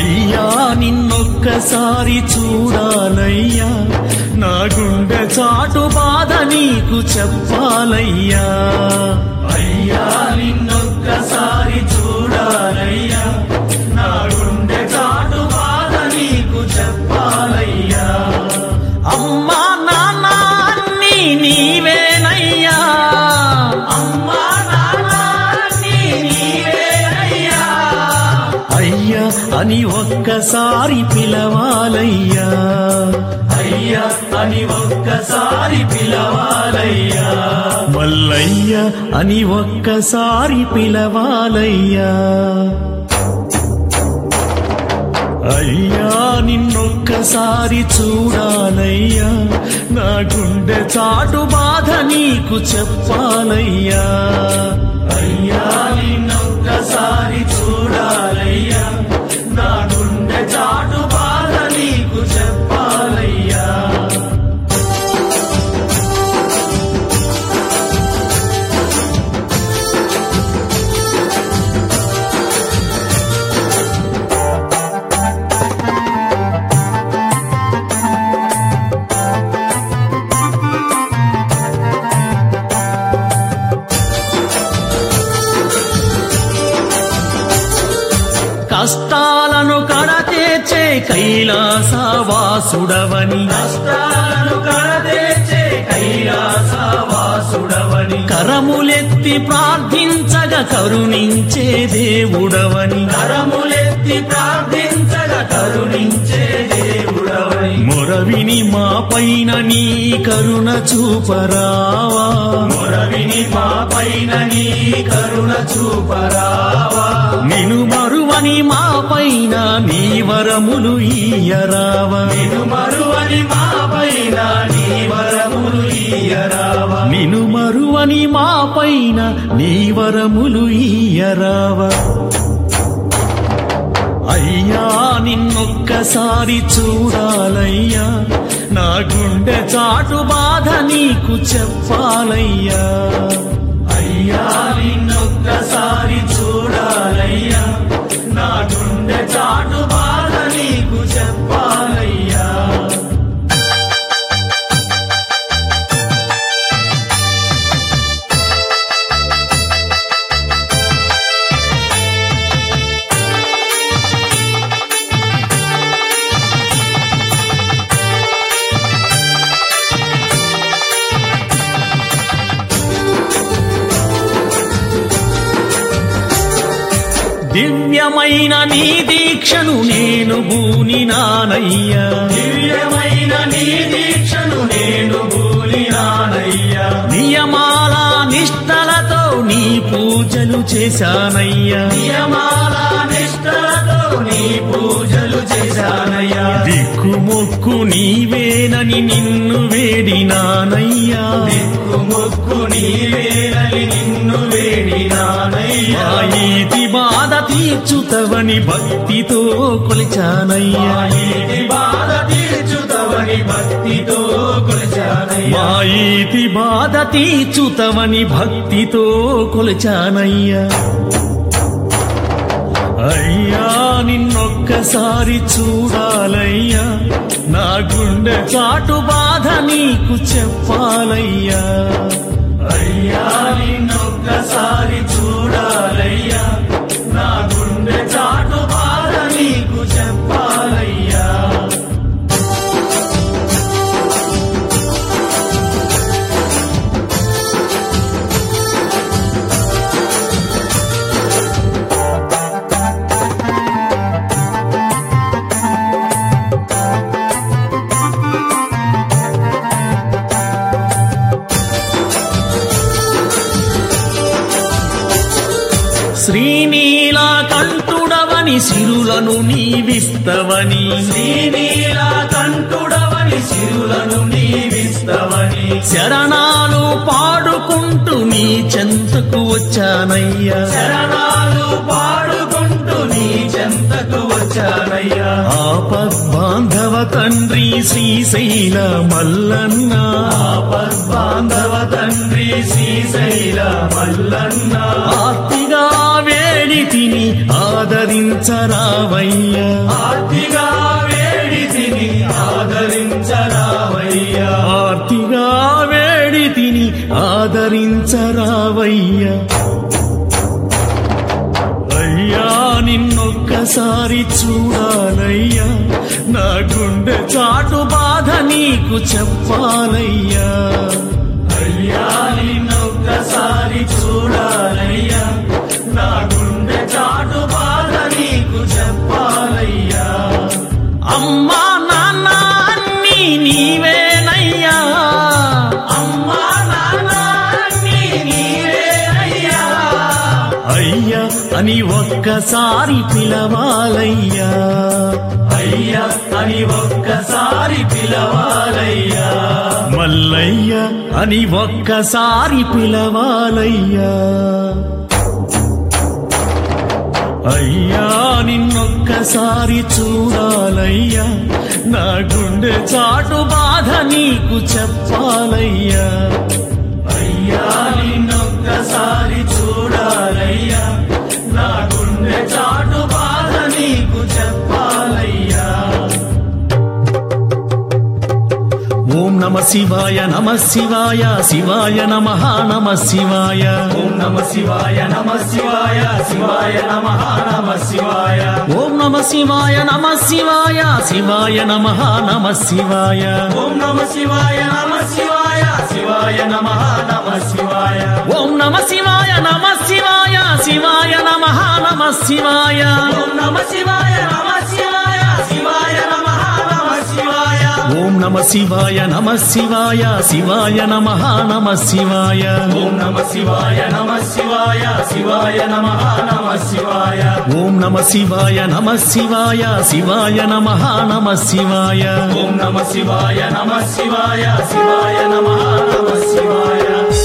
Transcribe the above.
అయ్యా నిన్నొక్కసారి చూడాలయ్యా నా గుండె చాటు బాధ నీకు చెప్పాలయ్యా అయ్యా నిన్నొక్కసారి చూడాలయ్యా నా గుండె చాటు బాధ నీకు చెప్పాలయ్యా అమ్మా నాన్న అన్నీ నీవేనయ్యా అమ్మా నాన్న అన్నీ నీవేనయ్యా అయ్యా అని ఒక్కసారి పిలవాలయ్యా అయ్యా అని ఒక్కసారి పిలవాలయ్యా మల్లయ్య అని ఒక్కసారి పిలవాలయ్యా అయ్యా నిన్నొక్కసారి చూడాలయ్యా నా గుండె చాటు బాధ నీకు చెప్పాలయ్యా అయ్యా నిన్నొక్కసారి చూడాలయ్యా నా గుండె చాటు బాధ నీకు చెప్పాలయ్యా కష్టాలను కడతేచే కైలాసవాసుడవని కష్టాలను కడతేచే కైలాసవాసుడవని కరములెత్తి ప్రార్థించగ కరుణించే దేవుడవని కరములెత్తి ప్రార్థించగ కరుణించే దేవుడవని మొరవిని మా పైన నీ కరుణ చూపరావా మొరవిని మా పైన నీ కరుణ చూపరావా నిను మరువని మా పైన నీ వరములు ఈయరావా నిను మరువని మా పైన నీ వరములు ఈయరావా నిను మరువని మా పైన నీ వరములు ఈయరావా అయ్యా నిన్నొక్కసారి చూడాలయ్యా నా గుండె చాటు బాధ నీకు చెప్పాలయ్యా అయ్యా నిన్నొక్కసారి చూడాలయ్యా నా గుండె చాటు బాధ నీకు చెప్పాలయ్యా దివ్యమైన నీ దీక్షను నేను భూనినానయ్యా దివ్యమైన నీ దీక్షను నేను భూనినానయ్యా నియమాల నిష్టలతో నీ పూజలు చేశానయ్యా నియమాల నిష్టలతో నీ పూజలు చేశానయ్యా దిక్కుమొక్కు నీవేనని నిన్ను వేడినానయ్యా దిక్కుమొక్కు నీవేనని నిన్ను వేడినానయ్యా ఈతి బాధ తీర్చుతవని భక్తితో కొలిచానయ్యా ఈతి బాధ తీర్చుతవని భక్తితో కొలిచానయ్యా మా ఈతి బాధ తీర్చుతవని భక్తితో కొలిచానయ్యా అయ్యా నిన్నొక్కసారి చూడాలయ్యా నా గుండె చాటు బాధ నీకు చెప్పాలయ్యా అయ్యా నిన్నొక్కసారి చూడాలయ్యా నా గుండె చాటు బాధ నీకు చెప్పాలయ్యా శ్రీనీలా కంఠుడవని సిరులను నీవిస్తవని శ్రీనీలా కంఠుడవని సిరులను నీవిస్తవని శరణాలు పాడుకుంటూ నీ చెంతకు వచ్చానయ్యా శరణాలు పాడుకుంటూ నీ చెంతకు వచ్చానయ్యా ఆపద్బాంధవ తండ్రి శ్రీశైల మల్లన్న ఆపద్బాంధవ తండ్రి శ్రీశైల మల్లన్న ఆర్తిగా వేడి తిని ఆదరించి ఆదరించరావయ్యా ఆర్తిగా వేడి తిని ఆదరించరావయ్యా ఆర్తిగా వేడి తిని ఆదరించరావయ్యా అయ్యా నిన్నొక్కసారి చూడాలయ్యా నా గుండె చాటు బాధ నీకు చెప్పాలయ్యా అయ్యా నిన్నొక్కసారి చూడాలయ్యా నా గుండె చాటు బాధ నీకు చెప్పాలయ్యా అమ్మా నాన్న అన్నీ నీవేనయ్యా అమ్మా నాన్న అన్నీ నీవేనయ్యా అయ్యా అని ఒక్కసారి పిలవాలయ్యా అయ్యా అని ఒక్కసారి పిలవాలయ్యా మల్లయ్య అని ఒక్కసారి పిలవాలయ్యా అయ్యా నిన్నొక్కసారి చూడాలయ్యా నా గుండె చాటు బాధ నీకు చెప్పాలయ్యా అయ్యా నిన్నొక్కసారి చూడాలయ్యా నా గుండె చాటు బాధ నీకు చెప్పాలయ్యా ఓం నమ శివాయ నమ శివాయ శివాయ నమ నమ శివాయ ఓం నమ శివాయ నమ శివాయ శివాయ నమ నమ శివాయ ఓం నమ శివాయ నమ శివాయ శివాయ నమ నమ శివాయ ఓం నమ శివాయ నమ శివాయ శివాయ నమ నమ శివాయ ఓం నమ శివాయ నమ శివాయ శివాయ నమ నమ శివాయ ఓం నమ శివాయ నమ శివాయ శివాయ నమ నమ శివాయ ఓం నమ శివాయ నమ శివాయ శివాయ నమ నమ శివాయ ఓం నమ శివాయ నమ శివాయ శివాయ నమ నమ శివాయ ఓం నమ శివాయ నమ శివాయ శివాయ నమ నమ శివాయ ఓం నమ శివాయ నమ శివాయ శివాయ నమ నమ శివాయ